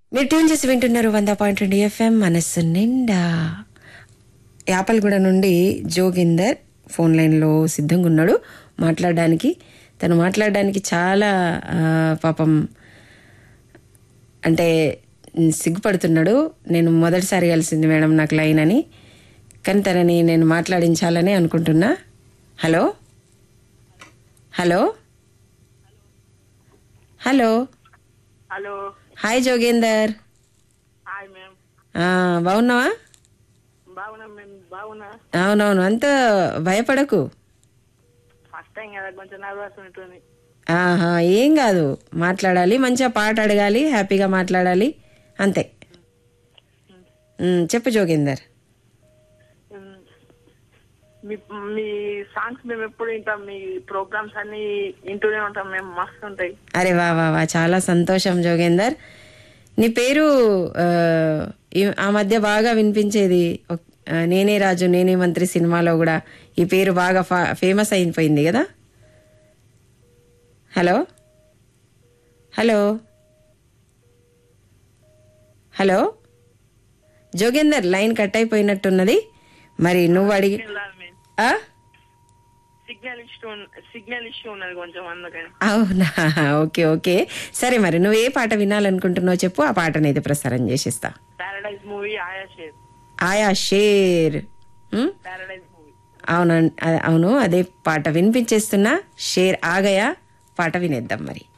మీరు ట్యూన్ చేసి వింటున్నారు వంద పాయింట్ రెండు ఎఫ్ఎం మనస్సు నిండా యాపల్గూడ నుండి జోగిందర్ ఫోన్ లైన్లో సిద్ధంగా ఉన్నాడు మాట్లాడడానికి తను మాట్లాడడానికి చాలా ఆ, పాపం అంటే ఉమ్, సిగ్గుపడుతున్నాడు నేను మొదటిసారి కలిసింది మేడం నాకు లైన్ అని కానీ తనని నేను మాట్లాడించాలని అనుకుంటున్నా hello hello hello hello hi Jogender hi ma'am ఆ, బాగున్నావా బాగున్నా మేము బాగున్నా అవునవును అంత భయపడకు ఫస్ట్ టైం కదా కొంచెం నర్వస్ ఉంటుంది ఆహా ఏం కాదు మాట్లాడాలి మంచిగా పాట అడగాలి హ్యాపీగా మాట్లాడాలి అంతే ఉమ్, చెప్పు జోగేందర్ ఉమ్, మీ మీ సాంగ్స్ మేము ఎప్పుడు వింటాం మీ ప్రోగ్రామ్స్ అన్ని వింటూనే ఉంటాం మేము మస్తు ఉంటాయి అరే వా వా వా చాలా సంతోషం జోగేందర్ నీ పేరు ఆ, ఈ- ఆ మధ్య బాగా వినిపించేది ఒక్- ఆ, నేనే రాజు నేనే మంత్రి సినిమాలో కూడా ఈ పేరు బాగా ఫా- ఫేమస్ అయిపోయింది కదా hello hello hello Jogender line cut అయిపోయినట్టున్నది మరి నువ్వు అడిగి ఆ? సిగ్నల్ ఇష్యూ సిగ్నల్ ఇష్యూ ఉన్నది కొంచెం అందుకని అవునా ఓకే ఓకే సరే మరి నువ్వు ఏ పాట వినాలనుకుంటున్నావు చెప్పు ఆ పాటను అయితే ప్రసారం చేసిస్తా పారడైజ్ మూవీ ఆయా షేర్ ఆయా షేర్ ఉమ్? పారడైజ్ మూవీ అవును అవును అదే పాట వినిపించేస్తున్నా షేర్ ఆగయా పాట వినేద్దాం మరి